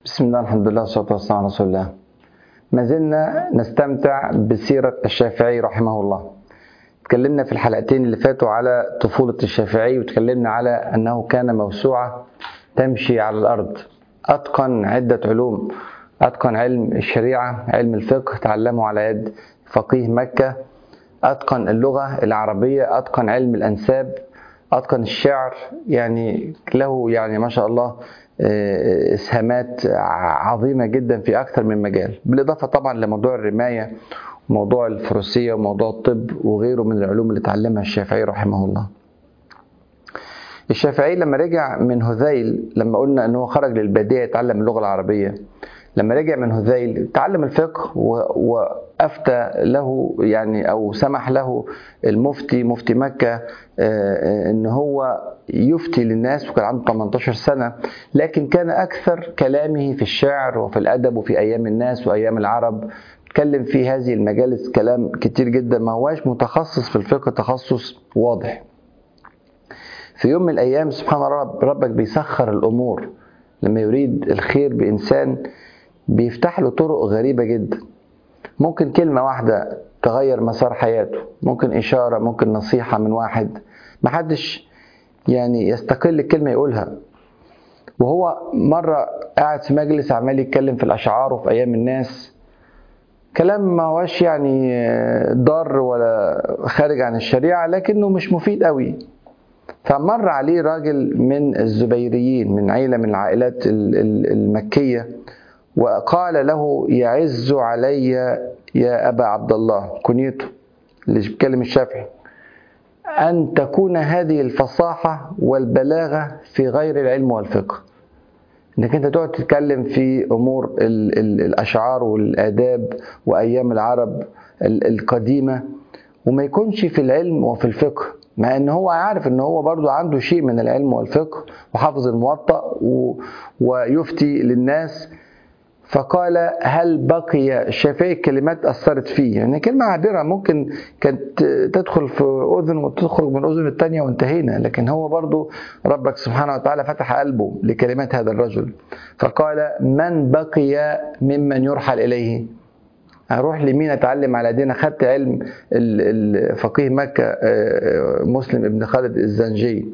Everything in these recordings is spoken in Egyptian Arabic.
بسم الله الحمد لله والصلاة والسلام على رسول الله ما زلنا نستمتع بسيرة الشافعي رحمه الله تكلمنا في الحلقتين اللي فاتوا على طفولة الشافعي وتكلمنا على أنه كان موسوعة تمشي على الأرض أتقن عدة علوم أتقن علم الشريعة علم الفقه تعلمه على يد فقيه مكة أتقن اللغة العربية أتقن علم الأنساب أتقن الشعر يعني له يعني ما شاء الله اسهامات عظيمه جدا في اكثر من مجال بالاضافه طبعا لموضوع الرمايه وموضوع الفروسيه وموضوع الطب وغيره من العلوم اللي تعلمها الشافعي رحمه الله الشافعي لما رجع من هذيل لما قلنا ان هو خرج للباديه يتعلم اللغه العربيه لما رجع من هذيل تعلم الفقه وافتى له يعني او سمح له المفتي مفتي مكه ان هو يفتي للناس وكان عنده 18 سنه لكن كان اكثر كلامه في الشعر وفي الادب وفي ايام الناس وايام العرب اتكلم في هذه المجالس كلام كتير جدا ما هواش متخصص في الفقه تخصص واضح في يوم من الايام سبحان الله ربك بيسخر الامور لما يريد الخير بانسان بيفتح له طرق غريبة جدا ممكن كلمة واحدة تغير مسار حياته ممكن إشارة ممكن نصيحة من واحد محدش يعني يستقل الكلمة يقولها وهو مرة قاعد في مجلس عمال يتكلم في الأشعار وفي أيام الناس كلام ما هوش يعني ضار ولا خارج عن الشريعة لكنه مش مفيد قوي فمر عليه راجل من الزبيريين من عيلة من العائلات المكية وقال له يعز علي يا أبا عبد الله كنيته اللي بيتكلم الشافعي أن تكون هذه الفصاحة والبلاغة في غير العلم والفقه انك انت تقعد تتكلم في امور ال ال الاشعار والاداب وايام العرب القديمه وما يكونش في العلم وفي الفقه مع ان هو عارف ان هو برضو عنده شيء من العلم والفقه وحافظ الموطأ ويفتي للناس فقال هل بقي الشافعي كلمات أثرت فيه يعني كلمة عابرة ممكن كانت تدخل في أذن وتخرج من أذن الثانية وانتهينا لكن هو برضو ربك سبحانه وتعالى فتح قلبه لكلمات هذا الرجل فقال من بقي ممن يرحل إليه أروح لمين أتعلم على دين أخذت علم فقيه مكة مسلم ابن خالد الزنجي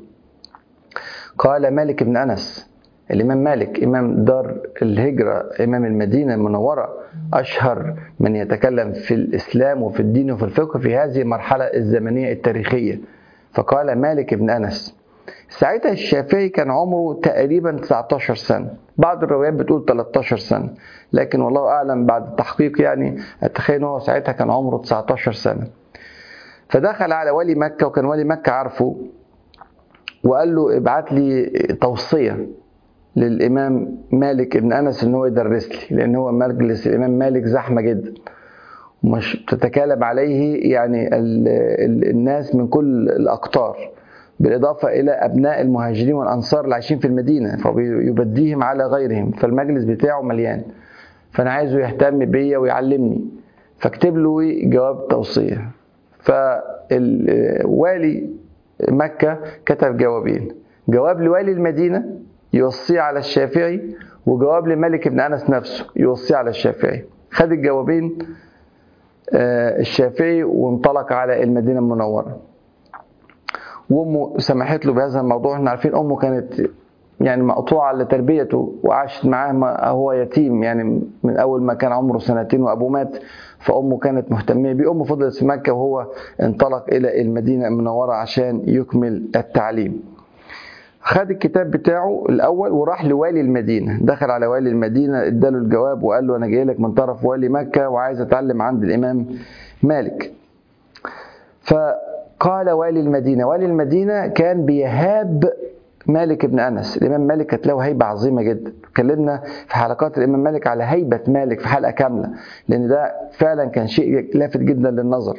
قال مالك بن أنس الإمام مالك إمام دار الهجرة إمام المدينة المنورة أشهر من يتكلم في الإسلام وفي الدين وفي الفقه في هذه المرحلة الزمنية التاريخية فقال مالك بن أنس ساعتها الشافعي كان عمره تقريبا 19 سنة بعض الروايات بتقول 13 سنة لكن والله أعلم بعد التحقيق يعني أتخيل أنه ساعتها كان عمره 19 سنة فدخل على ولي مكة وكان ولي مكة عارفه وقال له ابعت لي توصية للإمام مالك ابن أنس إن هو يدرس لي لأن هو مجلس الإمام مالك زحمة جدا مش تتكالب عليه يعني ال ال الناس من كل الأقطار بالإضافة إلى أبناء المهاجرين والأنصار اللي عايشين في المدينة فبيبديهم على غيرهم فالمجلس بتاعه مليان فأنا عايزه يهتم بيا ويعلمني فاكتب له جواب توصية فالوالي مكة كتب جوابين جواب لوالي المدينة يوصيه على الشافعي وجواب لمالك بن انس نفسه يوصيه على الشافعي خد الجوابين الشافعي وانطلق على المدينه المنوره وامه سمحت له بهذا الموضوع احنا عارفين امه كانت يعني مقطوعه لتربيته وعاشت معاه هو يتيم يعني من اول ما كان عمره سنتين وابوه مات فامه كانت مهتمه بيه امه فضلت في مكه وهو انطلق الى المدينه المنوره عشان يكمل التعليم خد الكتاب بتاعه الاول وراح لوالي المدينه دخل على والي المدينه اداله الجواب وقال له انا جاي لك من طرف والي مكه وعايز اتعلم عند الامام مالك فقال والي المدينه والي المدينه كان بيهاب مالك بن انس الامام مالك كانت له هيبه عظيمه جدا اتكلمنا في حلقات الامام مالك على هيبه مالك في حلقه كامله لان ده فعلا كان شيء لافت جدا للنظر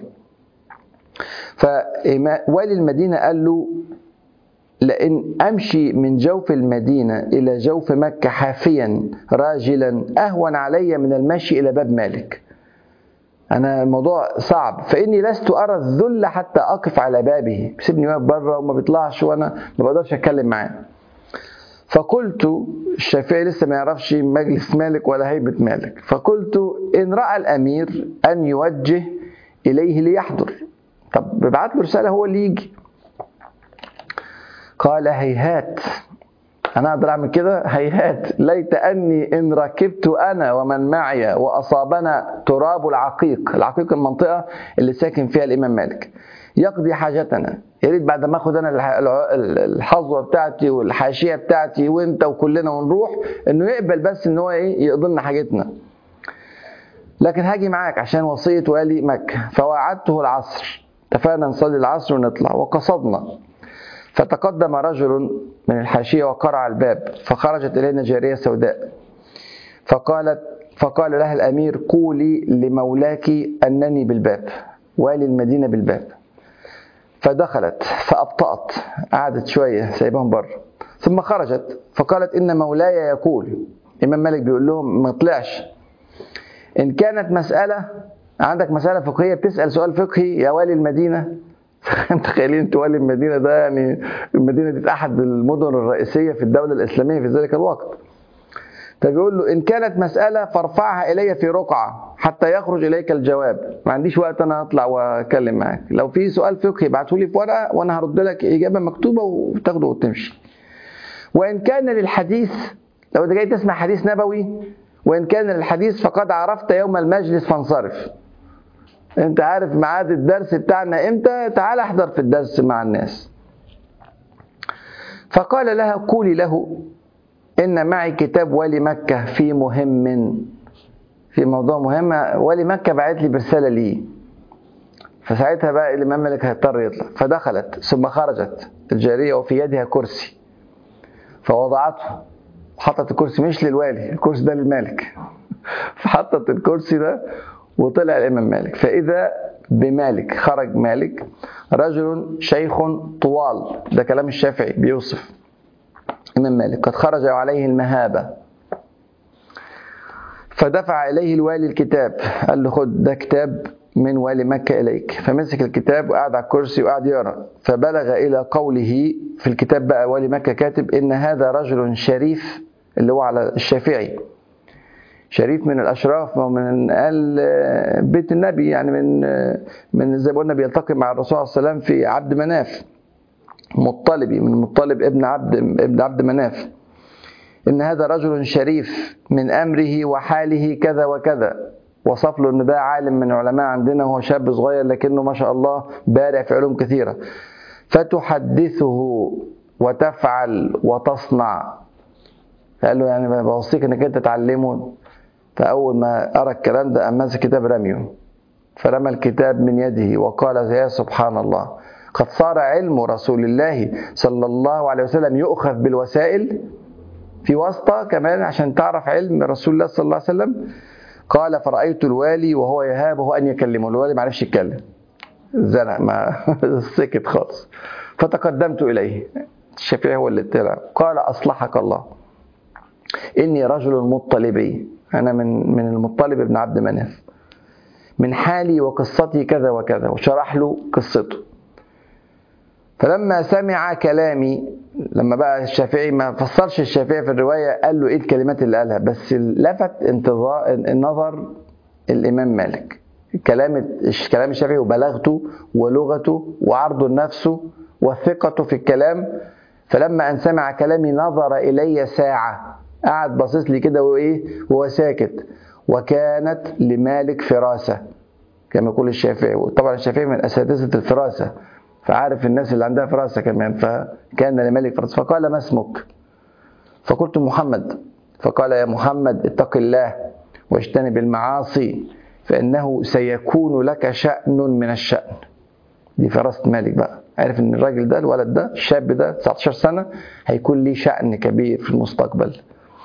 فوالي المدينه قال له لأن أمشي من جوف المدينة إلى جوف مكة حافيا راجلا أهون علي من المشي إلى باب مالك أنا الموضوع صعب فإني لست أرى الذل حتى أقف على بابه بيسيبني واقف بره وما بيطلعش وأنا ما بقدرش أتكلم معاه فقلت الشافعي لسه ما يعرفش مجلس مالك ولا هيبة مالك فقلت إن رأى الأمير أن يوجه إليه ليحضر طب ببعت له رسالة هو اللي يجي قال هيهات أنا أقدر أعمل كده هيهات ليت أني إن ركبت أنا ومن معي وأصابنا تراب العقيق العقيق المنطقة اللي ساكن فيها الإمام مالك يقضي حاجتنا يا ريت بعد ما اخد انا الحظوه بتاعتي والحاشيه بتاعتي وانت وكلنا ونروح انه يقبل بس ان هو ايه يقضي لنا حاجتنا لكن هاجي معاك عشان وصيه والي مكه فوعدته العصر اتفقنا نصلي العصر ونطلع وقصدنا فتقدم رجل من الحاشيه وقرع الباب فخرجت الينا جاريه سوداء فقالت فقال لها الامير قولي لمولاك انني بالباب والي المدينه بالباب فدخلت فأبطأت قعدت شوية سايبهم بره ثم خرجت فقالت إن مولاي يقول الإمام مالك بيقول لهم ما طلعش إن كانت مسألة عندك مسألة فقهية بتسأل سؤال فقهي يا والي المدينة تخيلين انت والي المدينة ده يعني المدينة دي أحد المدن الرئيسية في الدولة الإسلامية في ذلك الوقت فبيقول له إن كانت مسألة فارفعها إلي في رقعة حتى يخرج إليك الجواب ما عنديش وقت أنا أطلع وأتكلم معاك لو في سؤال فقهي ابعته لي في ورقة وأنا هرد لك إجابة مكتوبة وتاخده وتمشي وإن كان للحديث لو أنت جاي تسمع حديث نبوي وإن كان للحديث فقد عرفت يوم المجلس فانصرف أنت عارف ميعاد الدرس بتاعنا إمتى تعال احضر في الدرس مع الناس فقال لها قولي له إن معي كتاب والي مكة في مهم في موضوع مهم والي مكة بعت لي برسالة لي فساعتها بقى الإمام مالك هيضطر يطلع فدخلت ثم خرجت الجارية وفي يدها كرسي فوضعته حطت الكرسي مش للوالي الكرسي ده للمالك فحطت الكرسي ده وطلع الإمام مالك فإذا بمالك خرج مالك رجل شيخ طوال ده كلام الشافعي بيوصف الإمام مالك قد خرج عليه المهابة فدفع إليه الوالي الكتاب قال له خد ده كتاب من والي مكة إليك فمسك الكتاب وقعد على الكرسي وقعد يقرأ فبلغ إلى قوله في الكتاب بقى والي مكة كاتب إن هذا رجل شريف اللي هو على الشافعي شريف من الاشراف ومن ال بيت النبي يعني من من زي ما قلنا بيلتقي مع الرسول صلى الله عليه وسلم في عبد مناف مطلبي من مطلب ابن عبد ابن عبد مناف ان هذا رجل شريف من امره وحاله كذا وكذا وصف له ان ده عالم من علماء عندنا وهو شاب صغير لكنه ما شاء الله بارع في علوم كثيره فتحدثه وتفعل وتصنع قال له يعني بوصيك انك انت تعلمه فاول ما ارى الكلام ده قام ماسك كتاب رميه فرمى الكتاب من يده وقال يا سبحان الله قد صار علم رسول الله صلى الله عليه وسلم يؤخذ بالوسائل في واسطة كمان عشان تعرف علم رسول الله صلى الله عليه وسلم قال فرأيت الوالي وهو يهابه أن يكلمه الوالي ما عرفش يتكلم زنق ما سكت خالص فتقدمت إليه الشافعي هو اللي طلع قال أصلحك الله إني رجل مطلبي أنا من من المطلب ابن عبد مناف من حالي وقصتي كذا وكذا وشرح له قصته فلما سمع كلامي لما بقى الشافعي ما فسرش الشافعي في الروايه قال له ايه الكلمات اللي قالها بس لفت انتظار النظر الامام مالك كلام كلام الشافعي وبلاغته ولغته وعرضه لنفسه وثقته في الكلام فلما ان سمع كلامي نظر الي ساعه قعد باصص لي كده وايه وهو ساكت وكانت لمالك فراسه كما يقول الشافعي طبعا الشافعي من اساتذه الفراسه فعارف الناس اللي عندها فراسه كمان فكان لملك فراسه فقال ما اسمك؟ فقلت محمد فقال يا محمد اتق الله واجتنب المعاصي فانه سيكون لك شأن من الشأن دي فراسه مالك بقى عارف ان الراجل ده الولد ده الشاب ده 19 سنه هيكون ليه شأن كبير في المستقبل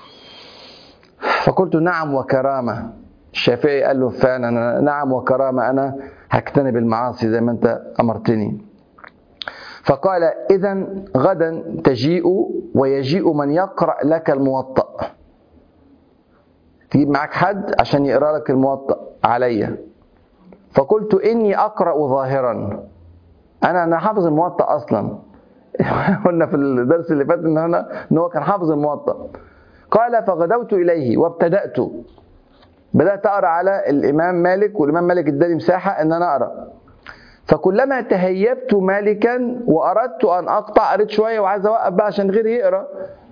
فقلت نعم وكرامه الشافعي قال له فعلا نعم وكرامه انا هجتنب المعاصي زي ما انت امرتني فقال إذا غدا تجيء ويجيء من يقرأ لك الموطأ تجيب معاك حد عشان يقرأ لك الموطأ عليا فقلت إني أقرأ ظاهرا أنا أنا حافظ الموطأ أصلا قلنا في الدرس اللي فات ان هنا ان هو كان حافظ الموطأ قال فغدوت اليه وابتدأت بدأت أقرأ على الإمام مالك والإمام مالك اداني مساحة إن أنا أقرأ فكلما تهيبت مالكا وأردت أن أقطع قريت شوية وعايز أوقف بقى عشان غيري يقرأ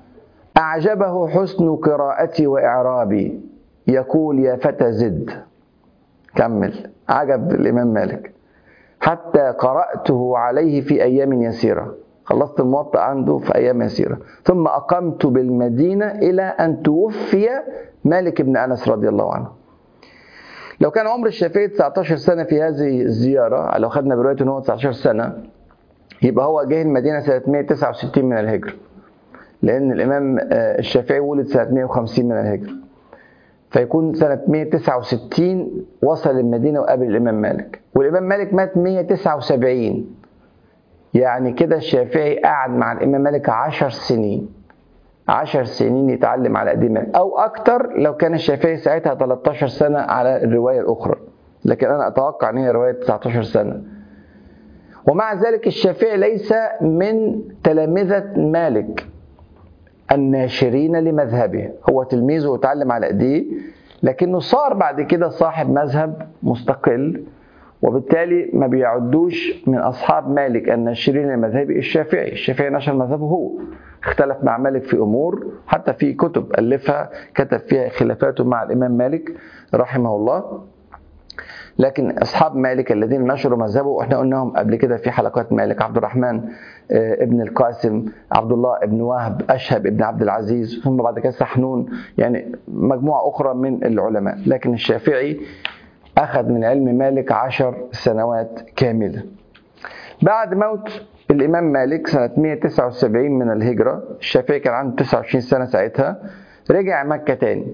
أعجبه حسن قراءتي وإعرابي يقول يا فتى زد كمل عجب الإمام مالك حتى قرأته عليه في أيام يسيرة خلصت الموطأ عنده في أيام يسيرة ثم أقمت بالمدينة إلى أن توفي مالك بن أنس رضي الله عنه لو كان عمر الشافعي 19 سنة في هذه الزيارة لو خدنا برواية أنه 19 سنة يبقى هو جه المدينة سنة 169 من الهجرة لأن الإمام الشافعي ولد سنة 150 من الهجرة فيكون سنة 169 وصل المدينة وقابل الإمام مالك والإمام مالك مات 179 يعني كده الشافعي قعد مع الإمام مالك 10 سنين 10 سنين يتعلم على قديم مالك أو أكتر لو كان الشافعي ساعتها 13 سنة على الرواية الأخرى لكن أنا أتوقع أن هي رواية 19 سنة ومع ذلك الشافعي ليس من تلامذة مالك الناشرين لمذهبه هو تلميذه وتعلم على ايديه لكنه صار بعد كده صاحب مذهب مستقل وبالتالي ما بيعدوش من اصحاب مالك الناشرين لمذهبه الشافعي الشافعي نشر مذهبه هو اختلف مع مالك في امور حتى في كتب الفها كتب فيها خلافاته مع الامام مالك رحمه الله لكن اصحاب مالك الذين نشروا مذهبه واحنا قلناهم قبل كده في حلقات مالك عبد الرحمن ابن القاسم عبد الله ابن وهب اشهب ابن عبد العزيز ثم بعد كده سحنون يعني مجموعه اخرى من العلماء لكن الشافعي اخذ من علم مالك عشر سنوات كامله بعد موت الامام مالك سنه 179 من الهجره الشافعي كان عنده 29 سنه ساعتها رجع مكه تاني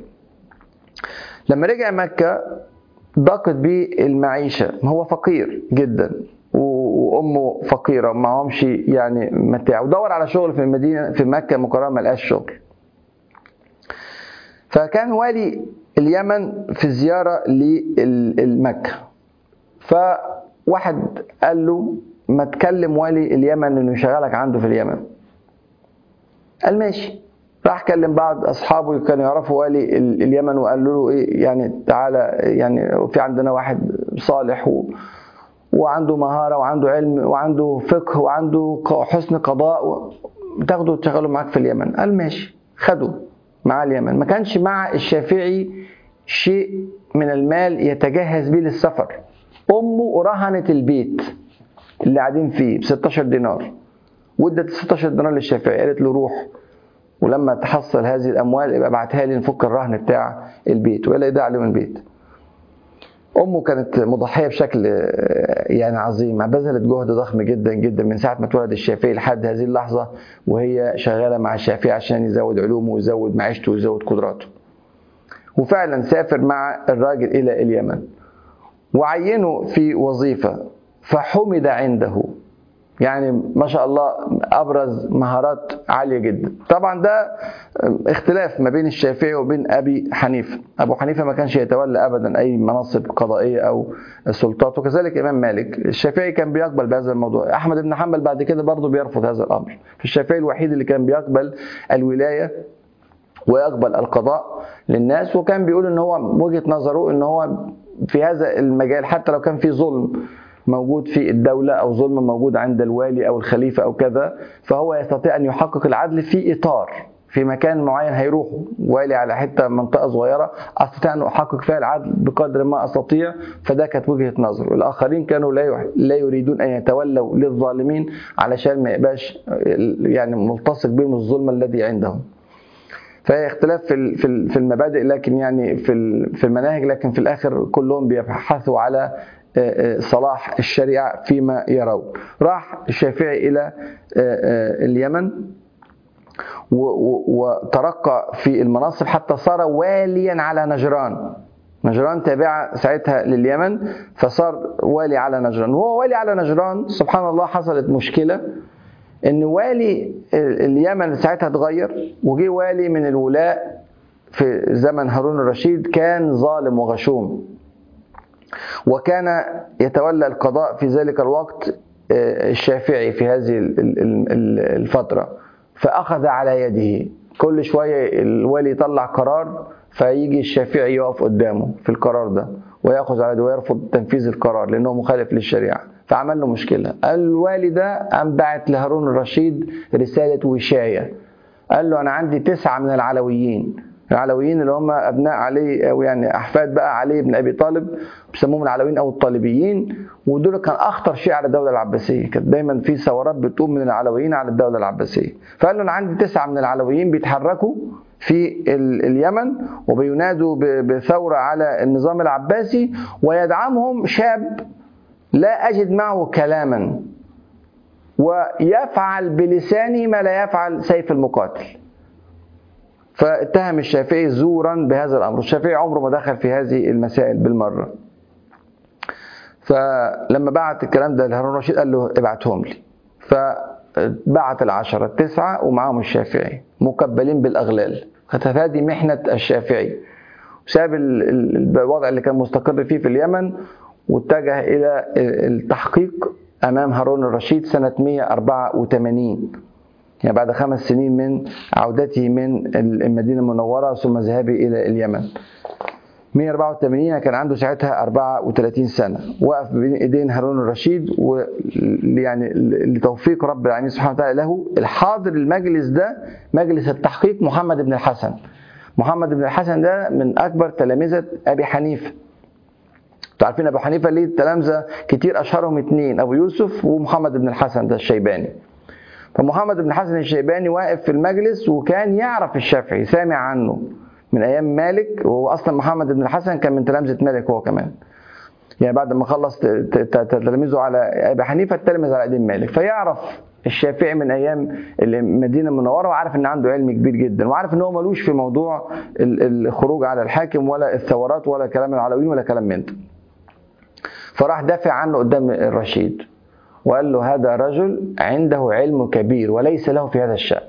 لما رجع مكه ضاقت بيه المعيشة هو فقير جدا وأمه فقيرة معهمش يعني متاع ودور على شغل في المدينة في مكة مكرمة ملقاش شغل فكان والي اليمن في زيارة لمكة فواحد قال له ما تكلم والي اليمن انه يشغلك عنده في اليمن قال ماشي راح كلم بعض اصحابه كانوا يعرفوا والي اليمن وقالوا له ايه يعني تعالى يعني في عندنا واحد صالح و وعنده مهاره وعنده علم وعنده فقه وعنده حسن قضاء تاخده وتشغله معاك في اليمن قال ماشي خده مع اليمن ما كانش مع الشافعي شيء من المال يتجهز به للسفر امه رهنت البيت اللي قاعدين فيه ب 16 دينار وادت 16 دينار للشافعي قالت له روح ولما تحصل هذه الاموال يبقى ابعتها لي نفك الرهن بتاع البيت ولا يدع عليهم البيت امه كانت مضحيه بشكل يعني عظيم بذلت جهد ضخم جدا جدا من ساعه ما اتولد الشافعي لحد هذه اللحظه وهي شغاله مع الشافعي عشان يزود علومه ويزود معيشته ويزود قدراته وفعلا سافر مع الراجل الى اليمن وعينه في وظيفه فحمد عنده يعني ما شاء الله ابرز مهارات عاليه جدا طبعا ده اختلاف ما بين الشافعي وبين ابي حنيفه ابو حنيفه ما كانش يتولى ابدا اي مناصب قضائيه او سلطات وكذلك امام مالك الشافعي كان بيقبل بهذا الموضوع احمد بن حنبل بعد كده برضه بيرفض هذا الامر الشافعي الوحيد اللي كان بيقبل الولايه ويقبل القضاء للناس وكان بيقول ان هو وجهه نظره ان هو في هذا المجال حتى لو كان في ظلم موجود في الدولة أو ظلم موجود عند الوالي أو الخليفة أو كذا فهو يستطيع أن يحقق العدل في إطار في مكان معين هيروحوا والي على حتة منطقة صغيرة أستطيع أن أحقق فيها العدل بقدر ما أستطيع فده كانت وجهة نظر الآخرين كانوا لا لا يريدون أن يتولوا للظالمين علشان ما يبقاش يعني ملتصق بهم الظلم الذي عندهم فهي اختلاف في في المبادئ لكن يعني في في المناهج لكن في الاخر كلهم بيبحثوا على صلاح الشريعة فيما يرون راح الشافعي إلى اليمن وترقى في المناصب حتى صار واليا على نجران نجران تابعة ساعتها لليمن فصار والي على نجران وهو والي على نجران سبحان الله حصلت مشكلة ان والي اليمن ساعتها اتغير وجي والي من الولاء في زمن هارون الرشيد كان ظالم وغشوم وكان يتولى القضاء في ذلك الوقت الشافعي في هذه الفترة فأخذ على يده كل شوية الوالي يطلع قرار فيجي الشافعي يقف قدامه في القرار ده ويأخذ على يده ويرفض تنفيذ القرار لأنه مخالف للشريعة فعمل له مشكلة الوالي ده قام بعت لهارون الرشيد رسالة وشاية قال له أنا عندي تسعة من العلويين العلويين اللي هم ابناء علي او يعني احفاد بقى علي بن ابي طالب بيسموهم العلويين او الطالبيين ودول كان اخطر شيء على الدوله العباسيه كانت دايما في ثورات بتقوم من العلويين على الدوله العباسيه فقال له انا عندي تسعه من العلويين بيتحركوا في اليمن وبينادوا بثوره على النظام العباسي ويدعمهم شاب لا اجد معه كلاما ويفعل بلسانه ما لا يفعل سيف المقاتل فاتهم الشافعي زورا بهذا الامر الشافعي عمره ما دخل في هذه المسائل بالمره فلما بعت الكلام ده لهارون الرشيد قال له ابعتهم لي فبعت العشرة التسعة ومعهم الشافعي مكبلين بالأغلال هذه محنة الشافعي ساب الوضع اللي كان مستقر فيه في اليمن واتجه إلى التحقيق أمام هارون الرشيد سنة 184 يعني بعد خمس سنين من عودته من المدينة المنورة ثم ذهابه إلى اليمن 184 كان عنده ساعتها 34 سنة وقف بين ايدين هارون الرشيد ويعني لتوفيق رب العالمين سبحانه وتعالى له الحاضر المجلس ده مجلس التحقيق محمد بن الحسن محمد بن الحسن ده من اكبر تلامذة ابي حنيفه انتوا عارفين ابو حنيفه ليه تلامذه كتير اشهرهم اثنين ابو يوسف ومحمد بن الحسن ده الشيباني فمحمد بن الحسن الشيباني واقف في المجلس وكان يعرف الشافعي سامع عنه من ايام مالك وهو اصلا محمد بن الحسن كان من تلامذه مالك هو كمان يعني بعد ما خلص تلاميذه على ابي حنيفه التلمذ على ايدين مالك فيعرف الشافعي من ايام المدينه المنوره وعارف ان عنده علم كبير جدا وعارف ان هو ملوش في موضوع الخروج على الحاكم ولا الثورات ولا كلام العلويين ولا كلام من ده فراح دافع عنه قدام الرشيد وقال له هذا رجل عنده علم كبير وليس له في هذا الشأن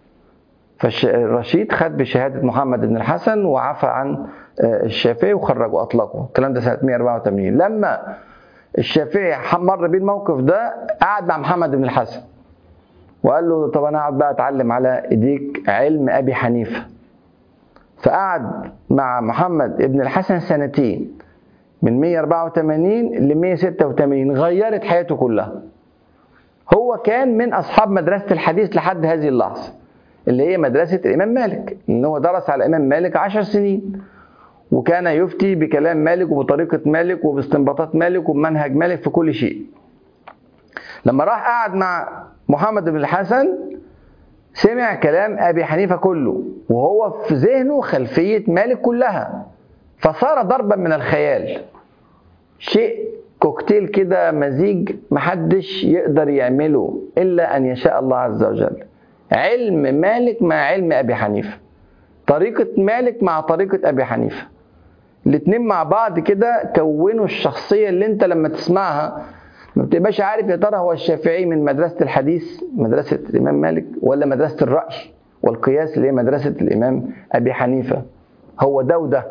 فالرشيد خد بشهادة محمد بن الحسن وعفى عن الشافعي وخرجه وأطلقه الكلام ده سنة 184 لما الشافعي مر بيه الموقف ده قعد مع محمد بن الحسن وقال له طب أنا قاعد بقى أتعلم على إيديك علم أبي حنيفة فقعد مع محمد بن الحسن سنتين من 184 ل 186 غيرت حياته كلها هو كان من أصحاب مدرسة الحديث لحد هذه اللحظة اللي هي مدرسة الإمام مالك إن هو درس على الإمام مالك عشر سنين وكان يفتي بكلام مالك وبطريقة مالك وباستنباطات مالك وبمنهج مالك في كل شيء لما راح قعد مع محمد بن الحسن سمع كلام أبي حنيفة كله وهو في ذهنه خلفية مالك كلها فصار ضربا من الخيال شيء كوكتيل كده مزيج محدش يقدر يعمله إلا أن يشاء الله عز وجل علم مالك مع علم أبي حنيفة طريقة مالك مع طريقة أبي حنيفة الاتنين مع بعض كده كونوا الشخصية اللي انت لما تسمعها ما بتبقاش عارف يا ترى هو الشافعي من مدرسة الحديث مدرسة الإمام مالك ولا مدرسة الرأي والقياس اللي هي مدرسة الإمام أبي حنيفة هو ده وده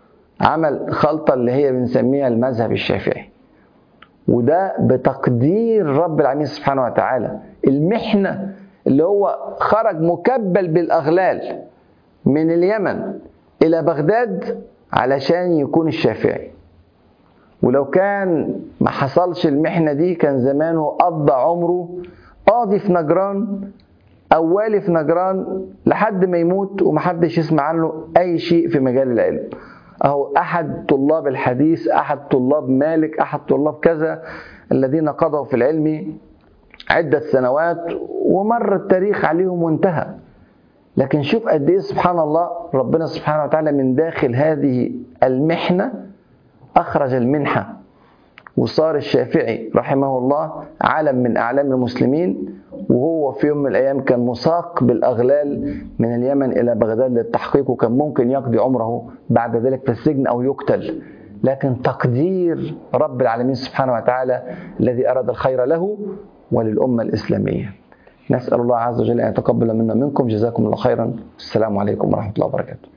عمل خلطة اللي هي بنسميها المذهب الشافعي وده بتقدير رب العالمين سبحانه وتعالى المحنة اللي هو خرج مكبل بالأغلال من اليمن إلى بغداد علشان يكون الشافعي ولو كان ما حصلش المحنة دي كان زمانه قضى عمره قاضي في نجران أو والي في نجران لحد ما يموت ومحدش يسمع عنه أي شيء في مجال العلم أهو أحد طلاب الحديث أحد طلاب مالك أحد طلاب كذا الذين قضوا في العلم عدة سنوات ومر التاريخ عليهم وانتهى لكن شوف قد ايه سبحان الله ربنا سبحانه وتعالى من داخل هذه المحنة أخرج المنحة وصار الشافعي رحمه الله علم من أعلام المسلمين وهو في يوم من الأيام كان مساق بالأغلال من اليمن إلى بغداد للتحقيق وكان ممكن يقضي عمره بعد ذلك في السجن أو يقتل لكن تقدير رب العالمين سبحانه وتعالى الذي أراد الخير له وللأمة الإسلامية نسأل الله عز وجل أن يتقبل منا منكم جزاكم الله خيرا السلام عليكم ورحمة الله وبركاته